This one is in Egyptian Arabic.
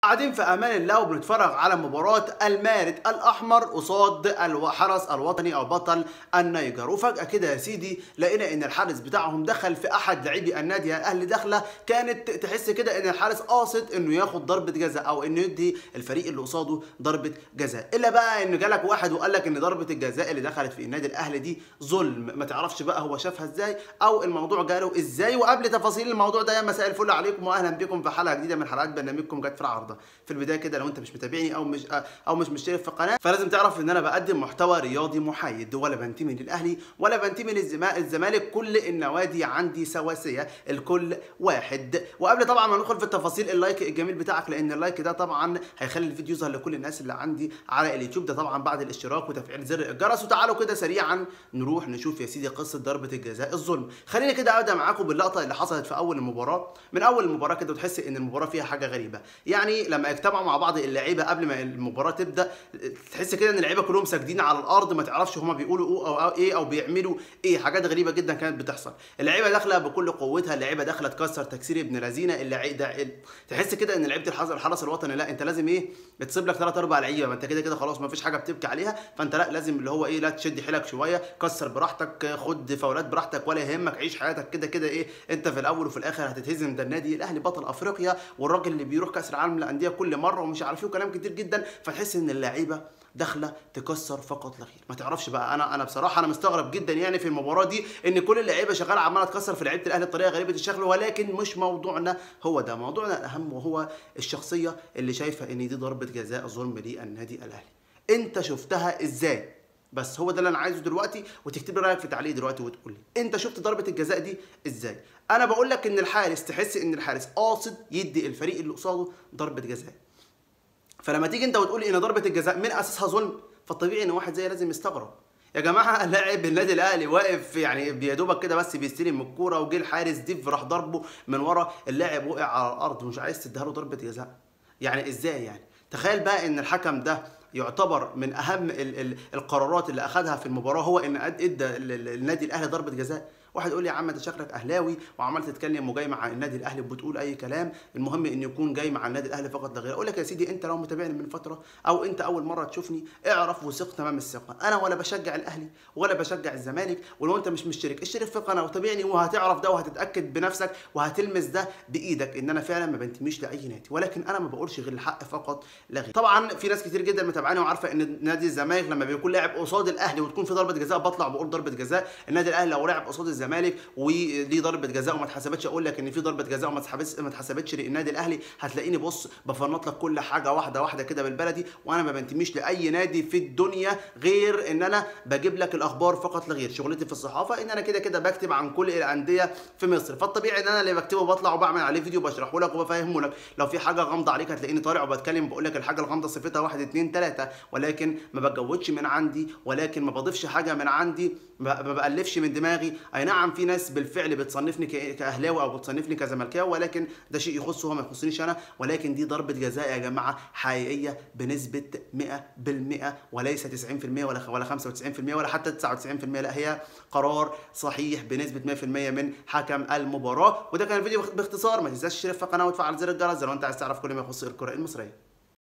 قاعدين في امان الله وبنتفرج على مباراه المارد الاحمر قصاد الحرس الوطني او بطل النيجر وفجاه كده يا سيدي لقينا ان الحارس بتاعهم دخل في احد لاعبي النادي الاهلي دخله كانت تحس كده ان الحارس قاصد انه ياخد ضربه جزاء او انه يدي الفريق اللي قصاده ضربه جزاء الا بقى ان جالك واحد وقال لك ان ضربه الجزاء اللي دخلت في النادي الاهلي دي ظلم ما تعرفش بقى هو شافها ازاي او الموضوع جاله ازاي وقبل تفاصيل الموضوع ده يا مساء الفل عليكم واهلا بكم في حلقه جديده من حلقات برنامجكم جت في العارضه في البدايه كده لو انت مش متابعني او مش او مش مشترك في القناه فلازم تعرف ان انا بقدم محتوى رياضي محايد ولا بنتمي للاهلي ولا بنتمي للزمالك كل النوادي عندي سواسيه الكل واحد وقبل طبعا ما ندخل في التفاصيل اللايك الجميل بتاعك لان اللايك ده طبعا هيخلي الفيديو يظهر لكل الناس اللي عندي على اليوتيوب ده طبعا بعد الاشتراك وتفعيل زر الجرس وتعالوا كده سريعا نروح نشوف يا سيدي قصه ضربه الجزاء الظلم خليني كده ابدا معاكم باللقطه اللي حصلت في اول المباراه من اول المباراه كده وتحس ان المباراه فيها حاجه غريبه يعني لما اجتمعوا مع بعض اللعيبه قبل ما المباراه تبدا تحس كده ان اللعيبه كلهم ساجدين على الارض ما تعرفش هما بيقولوا أو, أو, او ايه او بيعملوا ايه حاجات غريبه جدا كانت بتحصل اللعيبه داخله بكل قوتها اللعيبه داخله تكسر تكسير ابن لذينه اللعيبه ده تحس كده ان لعيبه الحرس الحرس الوطني لا انت لازم ايه بتسيب لك ثلاث اربع لعيبه ما انت كده كده خلاص ما فيش حاجه بتبكي عليها فانت لا لازم اللي هو ايه لا تشد حيلك شويه كسر براحتك خد فاولات براحتك ولا يهمك عيش حياتك كده كده ايه انت في الاول وفي الاخر هتتهزم ده النادي الاهلي بطل افريقيا والراجل اللي بيروح كاس العالم للانديه كل مره ومش عارف ايه وكلام كتير جدا فتحس ان اللعيبه داخله تكسر فقط لا غير ما تعرفش بقى انا انا بصراحه انا مستغرب جدا يعني في المباراه دي ان كل اللعيبه شغاله عماله تكسر في لعيبه الاهلي بطريقه غريبه الشكل ولكن مش موضوعنا هو ده موضوعنا الاهم وهو الشخصيه اللي شايفه ان دي ضربه جزاء ظلم للنادي الاهلي انت شفتها ازاي بس هو ده اللي انا عايزه دلوقتي وتكتب لي رايك في التعليق دلوقتي وتقول لي انت شفت ضربه الجزاء دي ازاي انا بقول لك ان الحارس تحس ان الحارس قاصد يدي الفريق اللي قصاده ضربه جزاء فلما تيجي انت وتقول لي ان ضربه الجزاء من اساسها ظلم فالطبيعي ان واحد زي لازم يستغرب يا جماعه لاعب النادي الاهلي واقف يعني يا دوبك كده بس بيستلم الكوره وجه الحارس ديف راح ضربه من ورا اللاعب وقع على الارض ومش عايز تديها له ضربه جزاء يعني ازاي يعني تخيل بقى ان الحكم ده يعتبر من اهم ال ال القرارات اللي اخذها في المباراه هو ان ادى النادي الاهلي ضربه جزاء واحد يقول لي يا عم انت شكلك اهلاوي وعمال تتكلم وجاي مع النادي الاهلي وبتقول اي كلام المهم ان يكون جاي مع النادي الاهلي فقط لا غير اقول لك يا سيدي انت لو متابعني من فتره او انت اول مره تشوفني اعرف وثق تمام الثقه انا ولا بشجع الاهلي ولا بشجع الزمالك ولو انت مش مشترك اشترك في القناه وتابعني وهتعرف ده وهتتاكد بنفسك وهتلمس ده بايدك ان انا فعلا ما بنتميش لاي نادي ولكن انا ما بقولش غير الحق فقط لا غير طبعا في ناس كتير جدا متابعاني وعارفه ان نادي الزمالك لما بيكون لاعب قصاد الاهلي وتكون في ضربه جزاء بطلع بقول ضربه جزاء النادي الاهلي لو لعب قصاد الزمالك و ليه ضربه جزاء وما اتحسبتش اقول لك ان في ضربه جزاء وما اتحسبتش ما اتحسبتش للنادي الاهلي هتلاقيني بص بفنط لك كل حاجه واحده واحده كده بالبلدي وانا ما بنتميش لاي نادي في الدنيا غير ان انا بجيب لك الاخبار فقط لا غير شغلتي في الصحافه ان انا كده كده بكتب عن كل الانديه في مصر فالطبيعي ان انا اللي بكتبه بطلع وبعمل عليه فيديو بشرحه لك وبفهمه لك لو في حاجه غامضه عليك هتلاقيني طالع وبتكلم بقول لك الحاجه الغامضه صفتها واحد اتنين تلاته ولكن ما بتجودش من عندي ولكن ما بضيفش حاجه من عندي ما بالفش من دماغي اي نعم في ناس بالفعل بتصنفني كاهلاوي او بتصنفني كزملكاوي ولكن ده شيء يخصه هو ما يخصنيش انا ولكن دي ضربه جزاء يا جماعه حقيقيه بنسبه 100% وليس 90% ولا ولا 95% ولا حتى 99% لا هي قرار صحيح بنسبه 100% من حكم المباراه وده كان الفيديو باختصار ما تنساش تشترك في القناه وتفعل زر الجرس لو انت عايز تعرف كل ما يخص الكره المصريه